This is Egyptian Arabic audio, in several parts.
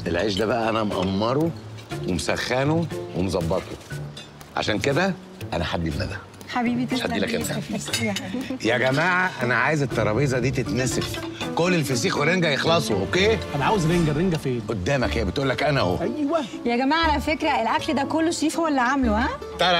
العيش ده بقى انا مقمره ومسخنه ومظبطه عشان كده انا حبيب ندى حبيبي مش هدي لك انت تسلم يا حبيبي. يا جماعه انا عايز الترابيزه دي تتنسف كل الفسيخ ورنجه يخلصوا اوكي انا عاوز رنجه الرنجه فين قدامك هي بتقول لك انا اهو ايوه يا جماعه على فكره الاكل ده كله شريف هو اللي عامله ها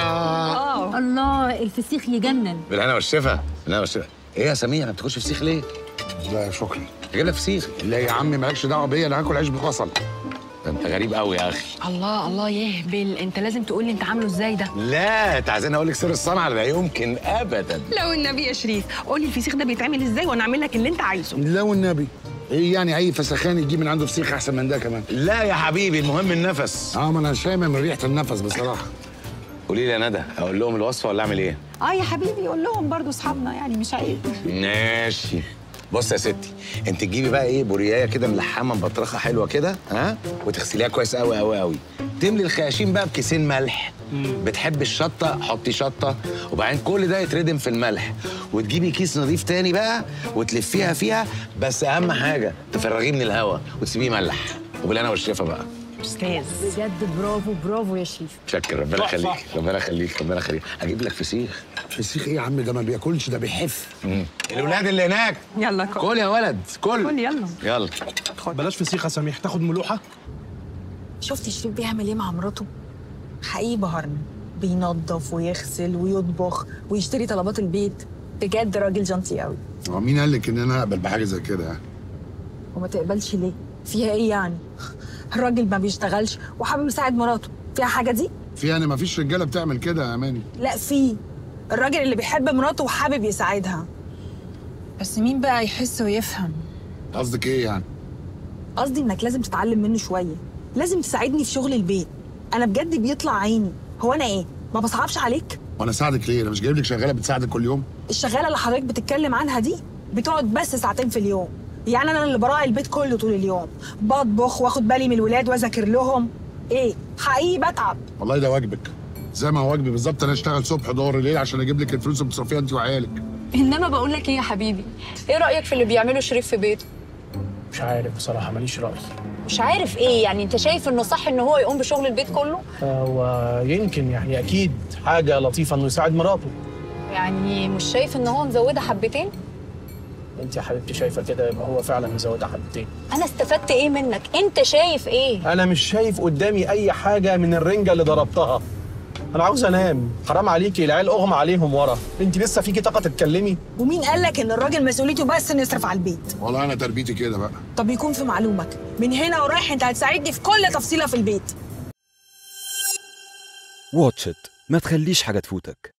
ترى الله الفسيخ يجنن بالهنا والشفا بالهنا والشفا ايه يا سمير ما بتاكلش فسيخ ليه؟ لا شكرا اجيب لك فسيخ لا يا عمي مالكش دعوه بيا انا هاكل عيش ببصل ده انت غريب قوي يا اخي الله الله يهبل انت لازم تقول لي انت عامله ازاي ده لا انت عايزين اقول لك سر الصنعه لا يمكن ابدا لو النبي يا شريف قول لي الفسيخ ده بيتعمل ازاي وانا اعمل لك اللي انت عايزه لا والنبي ايه يعني اي فسخان يجيب من عنده فسيخ احسن من ده كمان لا يا حبيبي المهم النفس اه ما انا شامم من ريحه النفس بصراحه قولي لي يا ندى اقول لهم الوصفه ولا اعمل ايه؟ اه يا حبيبي قول لهم برضو اصحابنا يعني مش عيب ماشي بص يا ستي انت تجيبي بقى ايه بوريايه كده ملحمه مبطرخه حلوه كده ها وتغسليها كويس قوي قوي قوي تملي الخياشيم بقى بكيسين ملح بتحبي الشطه حطي شطه وبعدين كل ده يتردم في الملح وتجيبي كيس نظيف تاني بقى وتلفيها فيها بس اهم حاجه تفرغيه من الهواء وتسيبيه ملح وبالهنا والشفا بقى استاذ بجد برافو برافو يا شريف شكر ربنا تحفة. يخليك ربنا يخليك ربنا يخليك اجيب لك فسيخ فسيخ ايه يا عم ده ما بياكلش ده بيحف الاولاد اللي هناك يلا كل كل يا ولد كل كل يلا يلا بلاش فسيخ يا سميح تاخد ملوحه شفتي شريف بيعمل ايه مع مراته؟ حقيقي بهرني بينظف ويغسل ويطبخ ويشتري طلبات البيت بجد راجل جنطي قوي هو مين قال لك ان انا اقبل بحاجه زي كده يعني وما تقبلش ليه؟ فيها ايه يعني؟ الراجل ما بيشتغلش وحابب يساعد مراته فيها حاجه دي؟ في يعني ما فيش رجاله بتعمل كده يا اماني لا في الراجل اللي بيحب مراته وحابب يساعدها بس مين بقى يحس ويفهم؟ قصدك ايه يعني قصدي انك لازم تتعلم منه شويه لازم تساعدني في شغل البيت انا بجد بيطلع عيني هو انا ايه ما بصعبش عليك وانا اساعدك ليه انا مش جايب لك شغاله بتساعدك كل يوم الشغاله اللي حضرتك بتتكلم عنها دي بتقعد بس ساعتين في اليوم يعني انا اللي براعي البيت كله طول اليوم بطبخ واخد بالي من الولاد واذاكر لهم ايه حقيقي بتعب والله ده واجبك زي ما هو واجبي بالظبط انا اشتغل صبح ظهر ليل عشان اجيب لك الفلوس اللي بتصرفيها انت وعيالك انما بقول لك ايه يا حبيبي ايه رايك في اللي بيعمله شريف في بيته مش عارف بصراحه ماليش راي مش عارف ايه يعني انت شايف انه صح ان هو يقوم بشغل البيت كله ويمكن يعني اكيد حاجه لطيفه انه يساعد مراته يعني مش شايف ان هو مزودها حبتين انت يا حبيبتي شايفه كده يبقى هو فعلا مزودها حبتين انا استفدت ايه منك انت شايف ايه انا مش شايف قدامي اي حاجه من الرنجه اللي ضربتها انا عاوز انام حرام عليكي العيال اغمى عليهم ورا انت لسه فيكي طاقه تتكلمي ومين قال لك ان الراجل مسؤوليته بس انه يصرف على البيت والله انا تربيتي كده بقى طب يكون في معلومك من هنا ورايح انت هتساعدني في كل تفصيله في البيت واتش إت ما تخليش حاجة تفوتك